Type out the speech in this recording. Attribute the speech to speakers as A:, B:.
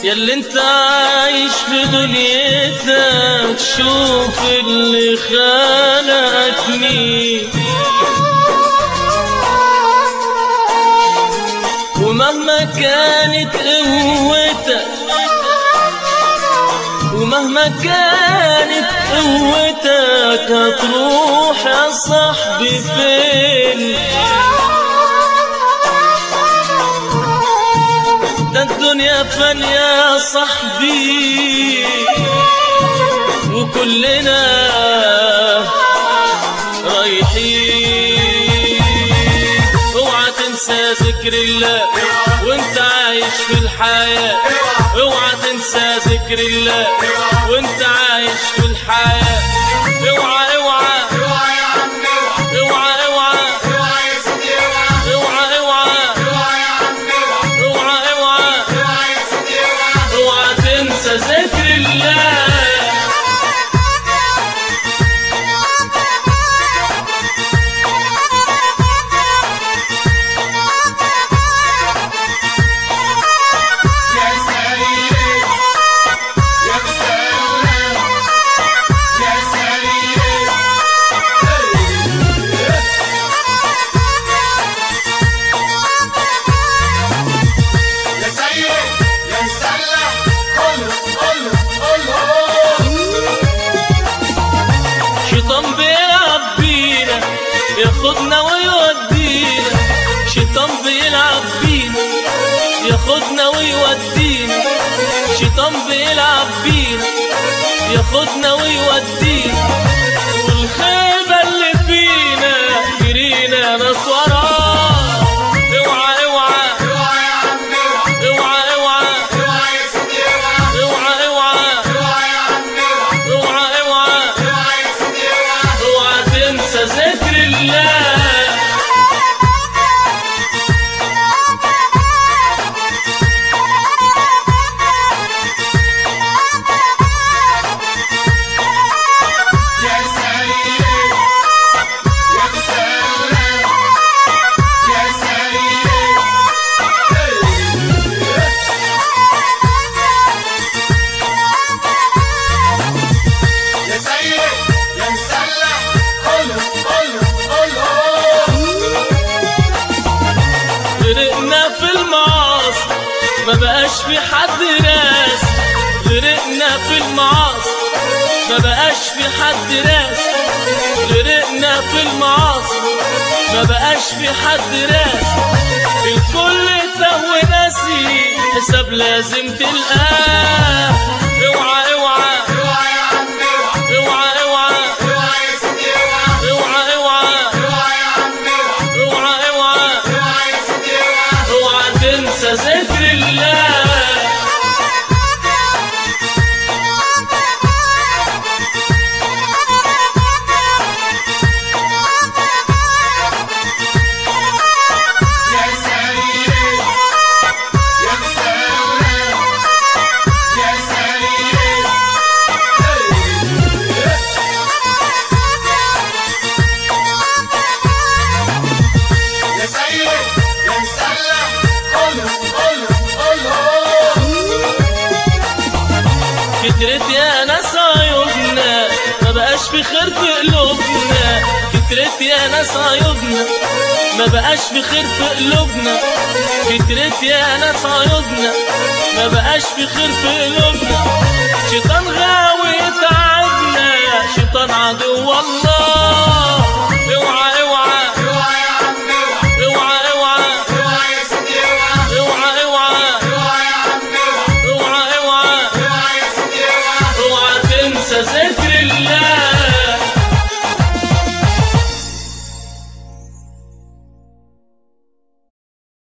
A: ياللي انت عايش في دنيتك شوف اللي خلقك مين ومهما كانت قوتك ومهما كانت قوتك هتروح يا صاحبي فين ده الدنيا فانية يا صاحبي وكلنا رايحين اوعى تنسى ذكر الله وانت عايش في الحياة اوعى تنسى ذكر الله وانت عايش في الحياة اوعى اوعى
B: اوعى يا عم اوعى
A: اوعى اوعى
B: اوعى يا سيدي اوعى
A: اوعى اوعى
B: اوعى يا عم اوعى
A: اوعى اوعى
B: اوعى يا سيدي اوعى
A: اوعى تنسى ذكر الله
B: يا سيد يا مسلم يا سيد يا سيد يا مسلم قول قول قول
A: شيطان بيلعب بينا ياخدنا ويودينا شيطان بيلعب بينا ياخدنا ويودينا شيطان بيلعب بينا ياخدنا ويودينا والخيبة اللي فينا جرينا ناس وراه اوعى اوعى
B: اوعى يا عم اوعى
A: اوعى اوعى
B: اوعى يا سيدي اوعى
A: اوعى اوعى
B: اوعى يا عم اوعى
A: اوعى اوعى
B: اوعى يا سيدي اوعى
A: اوعى تنسى ذكر الله
B: يا سيد يا مسلم يا سيد يا سيد يا مسلم قول قول قول
A: غرقنا في المعاصي ما بقاش في حد ناس غرقنا في المعاصي ما بقاش في حد ناس غرقنا في المعاصي ما بقاش في حد ناس الكل تهوى ناسي حساب لازم تلقاه اوعى اوعى
B: اوعى يا عم اوعى
A: اوعى اوعى
B: اوعى يا سيدي اوعى
A: اوعى اوعى
B: اوعى يا عم اوعى
A: اوعى اوعى
B: اوعى يا سيدي اوعى
A: اوعى تنسى ذكر الله
B: يا سيد يا مسلم يا سيد يا سيد يا مسلم قول قول قول
A: كترت يا ناس عيوبنا ما بقاش في خير في قلوبنا كترت يا ناس عيوبنا ما بقاش في خير في قلوبنا كترت يا ناس عيوبنا ما بقاش في خير في قلوبنا شيطان غاوي تعبنا شيطان عدو الله